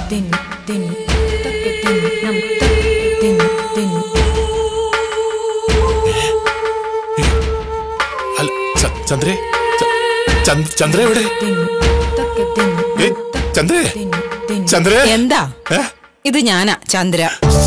Thin thin തക്ക് thin നം തക്ക് thin thin അല്ല ച- ചന്ദ്രേ ച- ചന്ദ്- ചന്ദ്ര എവിടെ തിൻ തക്ക് തിൻ ഏ, ചന്ദ്രേ തിൻ തിൻ ചന്ദ്രേ എന്താ ഏ? ഇത് ഞാനാ ചന്ദ്ര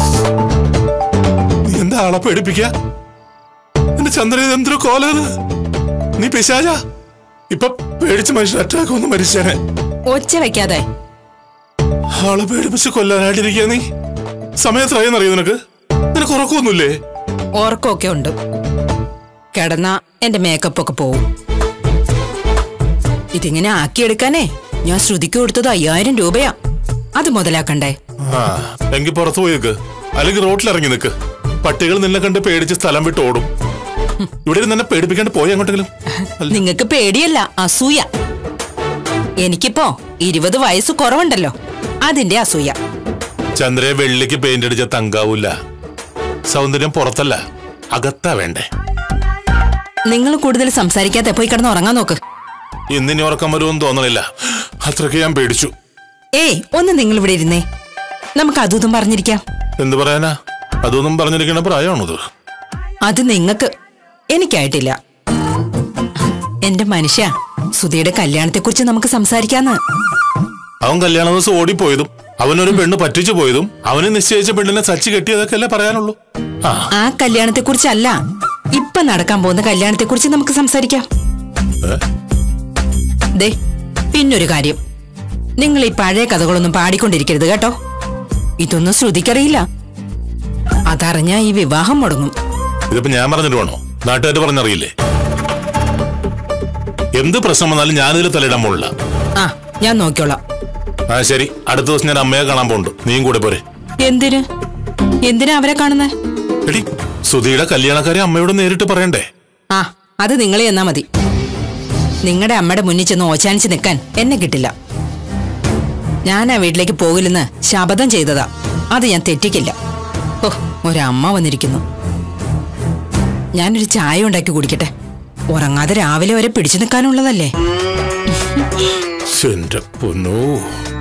നീ എന്താ ആളെ പേടിപ്പിക്ക എന്റെ ചന്ദ്ര ഇത് എന്തൊരു കോലത് നീ പിശാച ഇപ്പൊ പേടിച്ച് മനുഷ്യൻ അറ്റാക്ക് ഒന്ന് മരിച്ചേനെ ഒച്ച വെക്കാതെ ആളെ പേടിപ്പിച്ച് കൊല്ലാനായിട്ടിരിക്കുക നീ സമയത്രയെന്നറിയോ നിനക്ക് നിനക്ക് ഉറക്കമൊന്നുമില്ലേ ഓർക്കമൊക്കെ ഉണ്ട് കിടന്ന എന്റെ മേക്കപ്പ് ഒക്കെ പോവും ഇതിങ്ങനെ ആക്കിയെടുക്കാനേ ഞാൻ ശ്രുതിക്ക് കൊടുത്തത് അയ്യായിരം രൂപയാ അത് മുതലാക്കണ്ടേ ആ എങ്കിൽ പുറത്തു പോയി നിൽക്ക് അല്ലെങ്കിൽ റോട്ടിൽ ഇറങ്ങി നിൽക്ക് പട്ടികൾ നിന്നെ കണ്ട് പേടിച്ച് സ്ഥലം വിട്ട് ഓടും ഇവിടെ ഇരുന്ന് നിന്നെ പേടിപ്പിക്കാണ്ട് പോയി അങ്ങോട്ടെങ്കിലും അല്ല, നിങ്ങക്ക് പേടിയല്ല അസൂയ എനിക്കിപ്പോ ഇരുപത് വയസ്സ് കുറവുണ്ടല്ലോ അതിന്റെ അസൂയ ചന്ദ്രയെ വെള്ളിക്ക് പെയിന്റ് അടിച്ച തങ്കാവൂല സൗന്ദര്യം പുറത്തല്ല അകത്താ വേണ്ടേ നിങ്ങൾ കൂടുതൽ സംസാരിക്കാതെ പോയി കിടന്ന് ഉറങ്ങാൻ നോക്ക് ഇന്നിനി ഉറക്കം വരുമെന്ന് തോന്നണില്ല അത്രയ്ക്ക് ഞാൻ പേടിച്ചു ഏയ് ഒന്ന് നിങ്ങൾ ഇവിടെ ഇരുന്നേ നമുക്ക് അതും പറഞ്ഞിരിക്കാം എന്ത് പറയാനാ അതൊന്നും പറഞ്ഞിരിക്കണ പ്രായമാണത് അത് നിങ്ങക്ക് എനിക്കായിട്ടില്ല എന്റെ മനുഷ്യ സുധിയുടെ കല്യാണത്തെക്കുറിച്ച് നമുക്ക് സംസാരിക്കാന്ന് അവൻ കല്യാണ ദിവസം ഓടിപ്പോയതും അവനൊരു പെണ്ണ് പറ്റിച്ചു പോയതും അവന് നിശ്ചയിച്ച പെണ്ണിനെ സച്ചി കെട്ടിയതൊക്കെ അല്ലേ പറയാനുള്ളൂ ആ ആ കല്യാണത്തെക്കുറിച്ചല്ല ഇപ്പൊ നടക്കാൻ പോകുന്ന കല്യാണത്തെക്കുറിച്ച് നമുക്ക് സംസാരിക്കാം ഏ? ദേ പിന്നൊരു കാര്യം നിങ്ങൾ ഈ പഴയ കഥകളൊന്നും പാടിക്കൊണ്ടിരിക്കരുത് കേട്ടോ ഇതൊന്നും ശ്രുതിക്കറിയില്ല അതറിഞ്ഞ ഈ വിവാഹം മുടങ്ങും ഇതിപ്പോ ഞാൻ പറഞ്ഞിട്ട് വേണോ നാട്ടുകാർ പറഞ്ഞറിയില്ലേ എന്ത് പ്രശ്നം വന്നാലും ഞാനിതിൽ തലയിടാൻ പോണില്ല ആ ഞാൻ നോക്കിയോളാം ആ ശരി അടുത്ത ദിവസം ഞാൻ അമ്മയെ കാണാൻ പോകുന്നുണ്ട് നീയും കൂടെ പോരെ എന്തിന് എന്തിനാ അവരെ കാണുന്നേ എടി സുധിയുടെ കല്യാണക്കാരെ അമ്മയോട് നേരിട്ട് പറയണ്ടേ ആ അത് നിങ്ങൾ എന്നാ മതി നിങ്ങളുടെ അമ്മയുടെ മുന്നിൽ ചെന്ന് ഓച്ചാനിച്ച് നിൽക്കാൻ എന്നെ കിട്ടില്ല ഞാൻ ആ വീട്ടിലേക്ക് പോകില്ലെന്ന് ശപഥം ചെയ്തതാ അത് ഞാൻ തെറ്റിക്കില്ല ഓ ഒരമ്മ വന്നിരിക്കുന്നു ഞാനൊരു ചായ ഉണ്ടാക്കി കുടിക്കട്ടെ ഉറങ്ങാതെ രാവിലെ വരെ പിടിച്ചു നിൽക്കാനുള്ളതല്ലേ എന്റെ പൊന്നോ